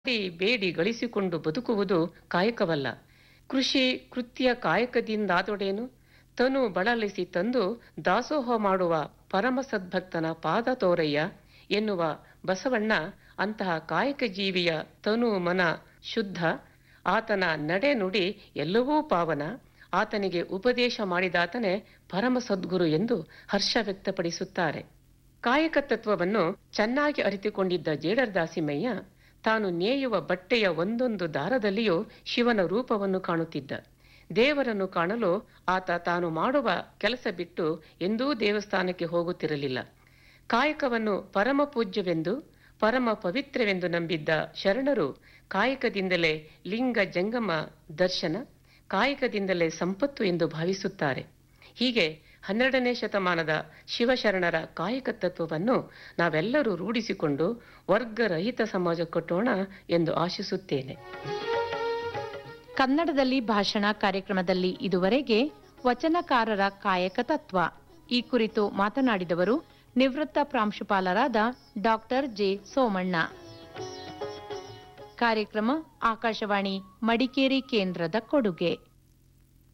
ಮಾಡಿ ಬೇಡಿ ಗಳಿಸಿಕೊಂಡು ಬದುಕುವುದು ಕಾಯಕವಲ್ಲ ಕೃಷಿ ಕೃತ್ಯ ಕಾಯಕದಿಂದಾದೊಡೇನು ತನು ಬಳಲಿಸಿ ತಂದು ದಾಸೋಹ ಮಾಡುವ ಪರಮ ಸದ್ಭಕ್ತನ ಪಾದ ತೋರಯ್ಯ ಎನ್ನುವ ಬಸವಣ್ಣ ಅಂತಹ ಕಾಯಕ ಜೀವಿಯ ತನು ಮನ ಶುದ್ಧ ಆತನ ನಡೆ ನುಡಿ ಎಲ್ಲವೂ ಪಾವನ ಆತನಿಗೆ ಉಪದೇಶ ಮಾಡಿದಾತನೇ ಪರಮ ಸದ್ಗುರು ಎಂದು ಹರ್ಷ ವ್ಯಕ್ತಪಡಿಸುತ್ತಾರೆ ಕಾಯಕ ತತ್ವವನ್ನು ಚೆನ್ನಾಗಿ ಅರಿತುಕೊಂಡಿದ್ದ ಜೇಡರದಾಸಿಮಯ್ಯ ತಾನು ನೇಯುವ ಬಟ್ಟೆಯ ಒಂದೊಂದು ದಾರದಲ್ಲಿಯೂ ಶಿವನ ರೂಪವನ್ನು ಕಾಣುತ್ತಿದ್ದ ದೇವರನ್ನು ಕಾಣಲು ಆತ ತಾನು ಮಾಡುವ ಕೆಲಸ ಬಿಟ್ಟು ಎಂದೂ ದೇವಸ್ಥಾನಕ್ಕೆ ಹೋಗುತ್ತಿರಲಿಲ್ಲ ಕಾಯಕವನ್ನು ಪರಮ ಪೂಜ್ಯವೆಂದು ಪರಮ ಪವಿತ್ರವೆಂದು ನಂಬಿದ್ದ ಶರಣರು ಕಾಯಕದಿಂದಲೇ ಲಿಂಗ ಜಂಗಮ ದರ್ಶನ ಕಾಯಕದಿಂದಲೇ ಸಂಪತ್ತು ಎಂದು ಭಾವಿಸುತ್ತಾರೆ ಹೀಗೆ ಹನ್ನೆರಡನೇ ಶತಮಾನದ ಶಿವಶರಣರ ಕಾಯಕ ತತ್ವವನ್ನು ನಾವೆಲ್ಲರೂ ರೂಢಿಸಿಕೊಂಡು ವರ್ಗರಹಿತ ಸಮಾಜ ಕಟ್ಟೋಣ ಎಂದು ಆಶಿಸುತ್ತೇನೆ ಕನ್ನಡದಲ್ಲಿ ಭಾಷಣ ಕಾರ್ಯಕ್ರಮದಲ್ಲಿ ಇದುವರೆಗೆ ವಚನಕಾರರ ಕಾಯಕ ತತ್ವ ಈ ಕುರಿತು ಮಾತನಾಡಿದವರು ನಿವೃತ್ತ ಪ್ರಾಂಶುಪಾಲರಾದ ಡಾಕ್ಟರ್ ಜೆ ಸೋಮಣ್ಣ ಕಾರ್ಯಕ್ರಮ ಆಕಾಶವಾಣಿ ಮಡಿಕೇರಿ ಕೇಂದ್ರದ ಕೊಡುಗೆ